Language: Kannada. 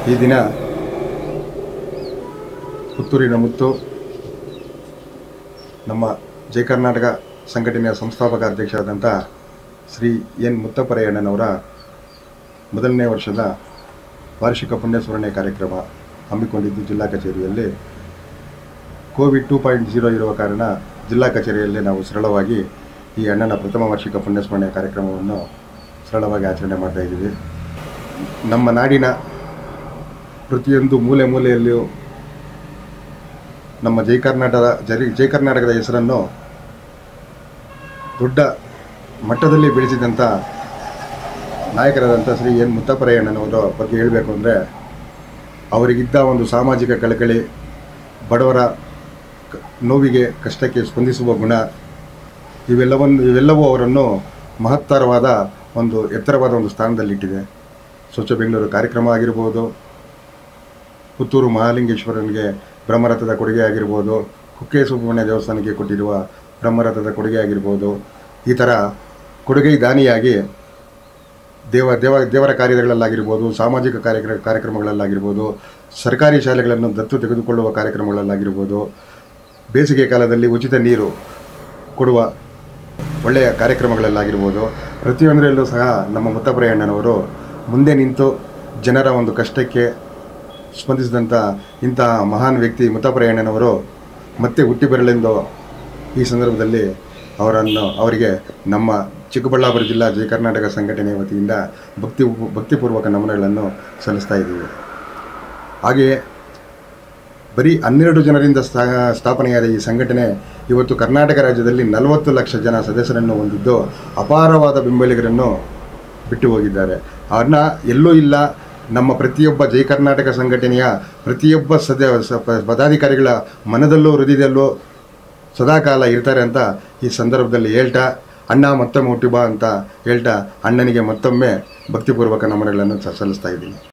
ಈ ದಿನ ಪುತ್ತೂರಿನ ಮುತ್ತು ನಮ್ಮ ಜಯ ಕರ್ನಾಟಕ ಸಂಘಟನೆಯ ಸಂಸ್ಥಾಪಕ ಅಧ್ಯಕ್ಷರಾದಂಥ ಶ್ರೀ ಎನ್ ಮುತ್ತಪ್ಪರಯ್ಯಣ್ಣನವರ ಮೊದಲನೇ ವರ್ಷದ ವಾರ್ಷಿಕ ಪುಣ್ಯಸ್ಮರಣೆ ಕಾರ್ಯಕ್ರಮ ಹಮ್ಮಿಕೊಂಡಿದ್ದು ಜಿಲ್ಲಾ ಕಚೇರಿಯಲ್ಲಿ ಕೋವಿಡ್ ಟೂ ಪಾಯಿಂಟ್ ಜೀರೋ ಇರುವ ಕಾರಣ ಜಿಲ್ಲಾ ಕಚೇರಿಯಲ್ಲೇ ನಾವು ಸರಳವಾಗಿ ಈ ಅಣ್ಣನ ಪ್ರಥಮ ವಾರ್ಷಿಕ ಪುಣ್ಯಸ್ಮರಣೆ ಕಾರ್ಯಕ್ರಮವನ್ನು ಸರಳವಾಗಿ ಆಚರಣೆ ಮಾಡ್ತಾ ಇದ್ದೀವಿ ನಮ್ಮ ನಾಡಿನ ಪ್ರತಿಯೊಂದು ಮೂಲೆ ಮೂಲೆಯಲ್ಲಿಯೂ ನಮ್ಮ ಜೈ ಕರ್ನಾಟಕದ ಜರಿ ಜೈ ಕರ್ನಾಟಕದ ಹೆಸರನ್ನು ದೊಡ್ಡ ಮಟ್ಟದಲ್ಲಿ ಬೆಳೆಸಿದಂಥ ನಾಯಕರಾದಂಥ ಶ್ರೀ ಎನ್ ಮುತ್ತಪ್ಪರಯ್ಯಣ್ಣನವರ ಬಗ್ಗೆ ಹೇಳಬೇಕು ಅಂದರೆ ಅವರಿಗಿದ್ದ ಒಂದು ಸಾಮಾಜಿಕ ಕಳಕಳಿ ಬಡವರ ಕ- ನೋವಿಗೆ ಕಷ್ಟಕ್ಕೆ ಸ್ಪಂದಿಸುವ ಗುಣ ಇವೆಲ್ಲವನ್ನು ಇವೆಲ್ಲವೂ ಅವರನ್ನು ಮಹತ್ತರವಾದ ಒಂದು ಎತ್ತರವಾದ ಒಂದು ಸ್ಥಾನದಲ್ಲಿಟ್ಟಿದೆ ಸ್ವಚ್ಛ ಬೆಂಗಳೂರು ಕಾರ್ಯಕ್ರಮ ಆಗಿರ್ಬೋದು ಪುತ್ತೂರು ಮಹಾಲಿಂಗೇಶ್ವರನಿಗೆ ಬ್ರಹ್ಮರಥದ ಕೊಡುಗೆ ಆಗಿರ್ಬೋದು ಕುಕ್ಕೆ ಸುಬ್ರಹ್ಮಣ್ಯ ದೇವಸ್ಥಾನಕ್ಕೆ ಕೊಟ್ಟಿರುವ ಬ್ರಹ್ಮರಥದ ಕೊಡುಗೆ ಆಗಿರ್ಬೋದು ಈ ಥರ ಕೊಡುಗೆ ದಾನಿಯಾಗಿ ದೇವ ದೇವ ದೇವರ ಕಾರ್ಯಗಳಲ್ಲಾಗಿರ್ಬೋದು ಸಾಮಾಜಿಕ ಕಾರ್ಯಕ್ರ ಕಾರ್ಯಕ್ರಮಗಳಲ್ಲಾಗಿರ್ಬೋದು ಸರ್ಕಾರಿ ಶಾಲೆಗಳನ್ನು ದತ್ತು ತೆಗೆದುಕೊಳ್ಳುವ ಕಾರ್ಯಕ್ರಮಗಳಲ್ಲಾಗಿರ್ಬೋದು ಬೇಸಿಗೆ ಕಾಲದಲ್ಲಿ ಉಚಿತ ನೀರು ಕೊಡುವ ಒಳ್ಳೆಯ ಕಾರ್ಯಕ್ರಮಗಳಲ್ಲಾಗಿರ್ಬೋದು ಪ್ರತಿಯೊಂದರಲ್ಲೂ ಸಹ ನಮ್ಮ ಮುತ್ತಪ್ಪರಯ್ಯಣ್ಣನವರು ಮುಂದೆ ನಿಂತು ಜನರ ಒಂದು ಕಷ್ಟಕ್ಕೆ ಸ್ಪಂದಿಸಿದಂಥ ಇಂತಹ ಮಹಾನ್ ವ್ಯಕ್ತಿ ಮುತ್ತಪ್ಪರಯ್ಯಣ್ಣನವರು ಮತ್ತೆ ಹುಟ್ಟಿ ಬರಲೆಂದು ಈ ಸಂದರ್ಭದಲ್ಲಿ ಅವರನ್ನು ಅವರಿಗೆ ನಮ್ಮ ಚಿಕ್ಕಬಳ್ಳಾಪುರ ಜಿಲ್ಲಾ ಜಯ ಕರ್ನಾಟಕ ಸಂಘಟನೆ ವತಿಯಿಂದ ಭಕ್ತಿ ಭಕ್ತಿಪೂರ್ವಕ ನಮನಗಳನ್ನು ಸಲ್ಲಿಸ್ತಾ ಇದ್ದೀವಿ ಹಾಗೆಯೇ ಬರೀ ಹನ್ನೆರಡು ಜನರಿಂದ ಸ್ಥಾ- ಸ್ಥಾಪನೆಯಾದ ಈ ಸಂಘಟನೆ ಇವತ್ತು ಕರ್ನಾಟಕ ರಾಜ್ಯದಲ್ಲಿ ನಲವತ್ತು ಲಕ್ಷ ಜನ ಸದಸ್ಯರನ್ನು ಹೊಂದಿದ್ದು ಅಪಾರವಾದ ಬೆಂಬಲಿಗರನ್ನು ಬಿಟ್ಟು ಹೋಗಿದ್ದಾರೆ ಅವ್ರನ್ನ ಎಲ್ಲೂ ಇಲ್ಲ ನಮ್ಮ ಪ್ರತಿಯೊಬ್ಬ ಜೈ ಕರ್ನಾಟಕ ಸಂಘಟನೆಯ ಪ್ರತಿಯೊಬ್ಬ ಸದ ಸ- ಪ- ಪದಾಧಿಕಾರಿಗಳ ಮನದಲ್ಲೂ ಹೃದಯದಲ್ಲೂ ಸದಾಕಾಲ ಇರ್ತಾರೆ ಅಂತ ಈ ಸಂದರ್ಭದಲ್ಲಿ ಹೇಳ್ತಾ ಅಣ್ಣ ಮತ್ತೊಮ್ಮೆ ಹುಟ್ಟಿ ಬಾ ಅಂತ ಹೇಳ್ತಾ ಅಣ್ಣನಿಗೆ ಮತ್ತೊಮ್ಮೆ ಭಕ್ತಿಪೂರ್ವಕ ನಮನಗಳನ್ನು ಸ- ಸಲ್ಲಿಸ್ತಾ ಇದ್ದೀನಿ